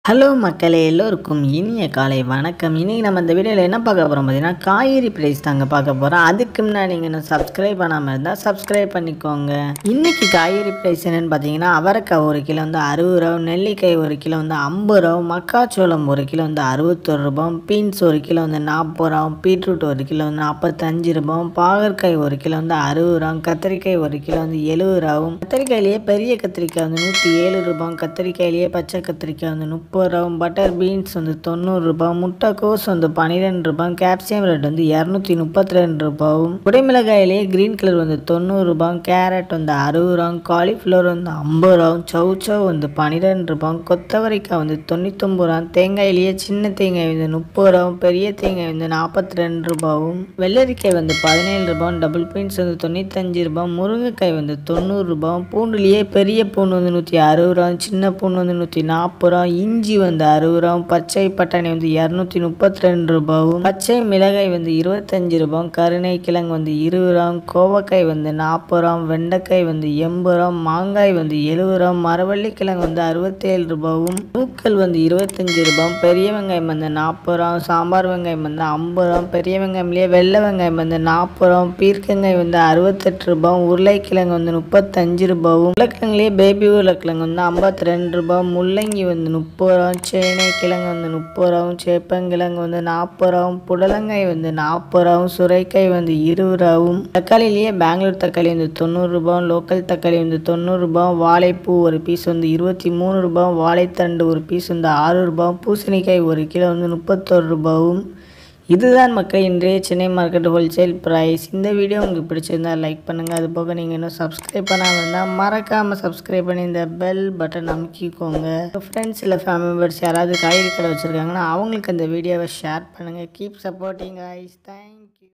hello மக்களே எல்லோருக்கும் இனிய காலை வணக்கம் இன்னைக்கு நம்ம இந்த வீடியோவில் என்ன பார்க்க போகிறோம் பார்த்தீங்கன்னா காய்கறி ப்ரைஸ் தாங்க பார்க்க போகிறோம் அதுக்கு முன்னாடி நீங்கள் இன்னும் சப்ஸ்கிரைப் பண்ணாமல் இருந்தால் சப்ஸ்கிரைப் பண்ணிக்கோங்க இன்னைக்கு காய்கறி ப்ரைஸ் என்னென்னு பார்த்தீங்கன்னா அவரைக்காய் ஒரு கிலோ வந்து அறுபது ரூபா நெல்லிக்காய் ஒரு கிலோ வந்து ஐம்பது ரூபா மக்காச்சோளம் ஒரு கிலோ வந்து அறுபத்தொரு ரூபாய் பீன்ஸ் ஒரு கிலோ வந்து நாற்பது ரூபா பீட்ரூட் ஒரு கிலோ வந்து நாற்பத்தஞ்சு ரூபாய் பாகற்காய் ஒரு கிலோ வந்து அறுபது ரூபா கத்திரிக்காய் ஒரு கிலோ வந்து எழுபது ரூபாவும் கத்திரிக்காயிலேயே பெரிய கத்திரிக்காய் வந்து நூற்றி ஏழு ரூபாய் கத்திரிக்காயிலேயே பச்சை கத்திரிக்காய் வந்து முப்பது ரூபாய் பட்டர் பீன்ஸ் வந்து தொண்ணூறு ரூபாய் முட்டைக்கோஸ் வந்து பன்னிரெண்டு ரூபாய் கேப்சியம் ரேட் வந்து இரநூத்தி முப்பத்தி ரெண்டு ரூபாயும் குடைமிளகாயிலேயே கிரீன் கலர் வந்து தொண்ணூறு ரூபாய் கேரட் வந்து அறுபது ரூபாய் காலிஃப்ளவர் வந்து ஐம்பது ரூபாய் சவு சவு வந்து பன்னிரெண்டு ரூபாய் கொத்தவரைக்காய் வந்து தொண்ணூத்தொம்பது ரூபாய் தேங்காயிலேயே சின்ன தேங்காய் வந்து முப்பது ரூபாய் பெரிய தேங்காய் வந்து நாற்பத்தி ரெண்டு ரூபாயும் வெள்ளரிக்காய் வந்து பதினேழு ரூபாய் டபுள் பீன்ஸ் வந்து தொண்ணூத்தஞ்சு ரூபாய் முருங்கைக்காய் வந்து தொண்ணூறு ரூபாய் பூண்டுலேயே பெரிய பூண்டு வந்து நூற்றி அறுபது ரூபாய் சின்ன பூண்டு வந்து நூற்றி நாற்பது ரூபாய் இஞ்சி வந்து அறுபது ரூபாய் பச்சை பட்டாணி வந்து இரநூத்தி முப்பத்தி ரெண்டு ரூபாயும் பச்சை மிளகாய் வந்து இருபத்தஞ்சு ரூபாய் கருணை கிழங்கு வந்து இருபது ரூபாய் கோவக்காய் வந்து நாற்பது ரூபாய் வெண்டைக்காய் வந்து எண்பது ரூபாய் மாங்காய் வந்து எழுபது ரூபாய் மரவள்ளி கிழங்கு வந்து அறுபத்தேழு ரூபாயும் பூக்கள் வந்து இருபத்தஞ்சு ரூபாய் பெரிய வெங்காயம் வந்து நாற்பது ரூபாய் சாம்பார் வெங்காயம் வந்து ஐம்பது ரூபாய் பெரிய வெங்காயம்லேயே வெள்ளை வெங்காயம் வந்து நாற்பது ரூபாய் பீர்க்கங்காய் வந்து அறுபத்தெட்டு ரூபாய் உருளைக்கிழங்கு வந்து முப்பத்தஞ்சு ரூபாயும் உருளைக்கிழங்குலேயே பேபி உருளைக்கிழங்கு வந்து ஐம்பத்தி ரெண்டு ரூபாய் முள்ளங்கி வந்து முப்பது ரூபா சேனை கிழங்கு வந்து முப்பது ரூபாயும் சேப்பங்கிழங்கு வந்து நாற்பது ரூபாயும் புடலங்காய் வந்து நாற்பது ரூபாயும் சுரைக்காய் வந்து இருபது ரூபாயும் தக்காளிலேயே பெங்களூர் தக்காளி வந்து தொண்ணூறு ரூபாயும் லோக்கல் தக்காளி வந்து தொண்ணூறு ரூபாயும் வாழைப்பூ ஒரு பீஸ் வந்து இருபத்தி மூணு ரூபாயும் வாழைத்தண்டு ஒரு பீஸ் வந்து ஆறு ரூபாயும் பூசணிக்காய் ஒரு கிலோ வந்து முப்பத்தொரு ரூபாயும் இதுதான் மக்கள் இன்றைய சென்னை மார்க்கெட் ஹோல்சேல் ப்ரைஸ் இந்த வீடியோ உங்களுக்கு பிடிச்சிருந்தா லைக் பண்ணுங்கள் அது போக நீங்கள் இன்னும் சப்ஸ்கிரைப் பண்ணாமல் இருந்தால் மறக்காமல் சப்ஸ்கிரைப் பண்ணி இந்த பெல் பட்டன் அமுக்கிக்கோங்க ஃப்ரெண்ட்ஸ் இல்லை ஃபேமிலி மெம்பர்ஸ் யாராவது காய்கறி கடை வச்சுருக்காங்கன்னா அவங்களுக்கு அந்த வீடியோவை ஷேர் பண்ணுங்கள் கீப் சப்போர்ட்டிங் ஐஸ் தேங்க்